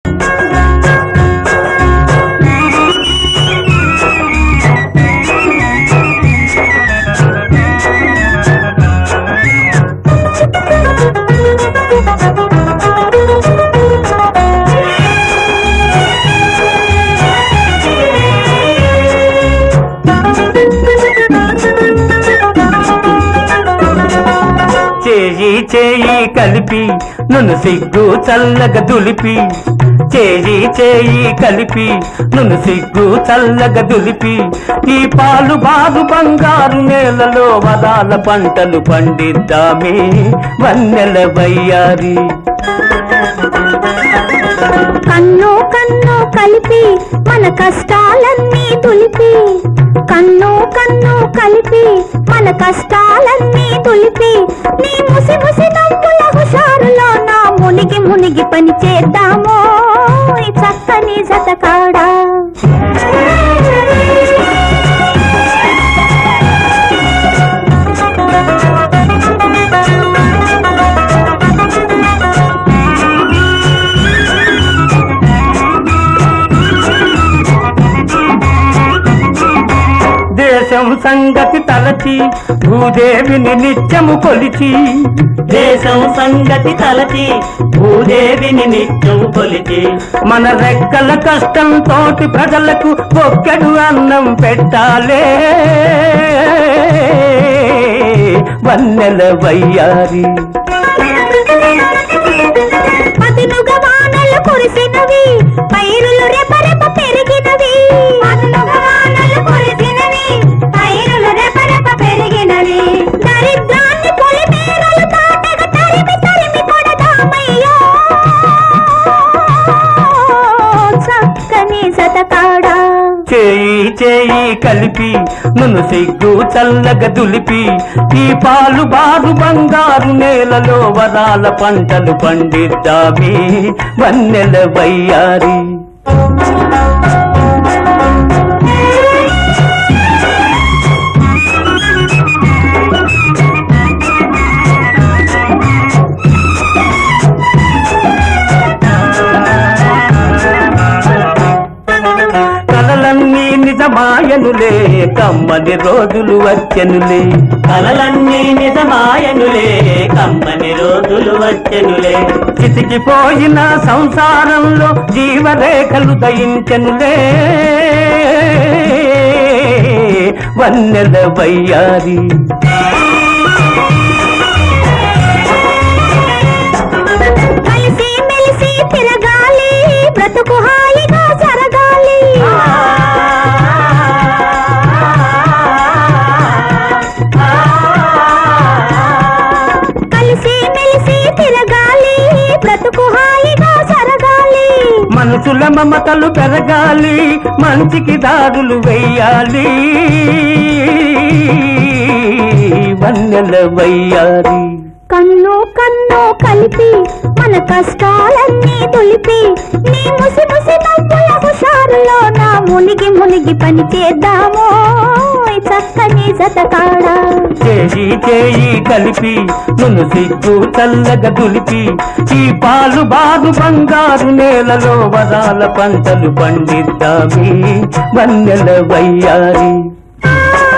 చేయి చేయి కలిపి నన్ను సిగ్గు చల్లగా దులిపి చేయి చేయి కలిపి నన్ను సిగ్గు చల్లగా దులిపి ఈ పాలు బాగు బంగారు నేలలో వదాల పంటలు పండిద్దామే వన్నెల వయ్యారి కన్ను కన్ను కలిపి మన కష్టాలన్నీ తులిపి కన్ను కన్ను కలిపి మన కష్టాలన్నీ తులిపి నీ ముసి ముసి నవ్వుల హుషారులో నా మునిగి మునిగి పని చేద్దామో ఈ చక్కని జతకాడా దేశం సంగతి తలచి భూదేవిని నిత్యము కొలిచి దేశం సంగతి తలచి భూదేవిని నిత్యం కొలిచి మన రెక్కల కష్టం తోటి ప్రజలకు ఒక్కడు అన్నం పెట్టాలే వన్నెల వయ్యారి పదునుగా వానలు కురిసినవి పైరులు రెపరెప పెరిగినవి పదునుగా వానలు కురిసినవి పైరులు రెపరెప పెరిగినవి దరిద్రాన్ని పొలిమేరలు తాటగా తరిమి తరిమి కొడదామయ్యో చక్కని సతకాడా చేయి చేయి కలిపి నన్ను సిగ్గు చల్లగా దులిపి ఈ పాలు బారు బంగారు నేలలో వరాల పంటలు పండిద్దామి వన్నెల వయ్యారి కలలన్నీ నిజమాయనులే కమ్మని రోజులు వచ్చెనులే కలలన్నీ నిజమాయనులే కమ్మని రోజులు వచ్చెనులే చితికిపోయిన సంసారంలో జీవరేఖలు దయించెనులే వన్నెల వయ్యారి కలిసి మెలిసి తిరగాలి బ్రతుకు హాయిగా జరగాలి కలిసి మెలిసి తిరగాలి బ్రతుకు హాయిగా జరగాలి మనసుల మమతలు పెరగాలి మంచికి దారులు వెయ్యాలి వన్నెల వయ్యారి కన్ను కన్ను కలిపి మన కష్టాలన్నీ తులిపి నీ ముసి ముసి నవ్వుల హుషారులో నా మునిగి మునిగి పని చేద్దామో ఈ చక్కని జతకాడా చేయి చేయి కలిపి నన్ను సిగ్గు చల్లగా దులిపి ఈ పాలు బాగు బంగారు నేలలో వరాల పంటలు పండిద్దామి వన్నెల వయ్యారి ఆ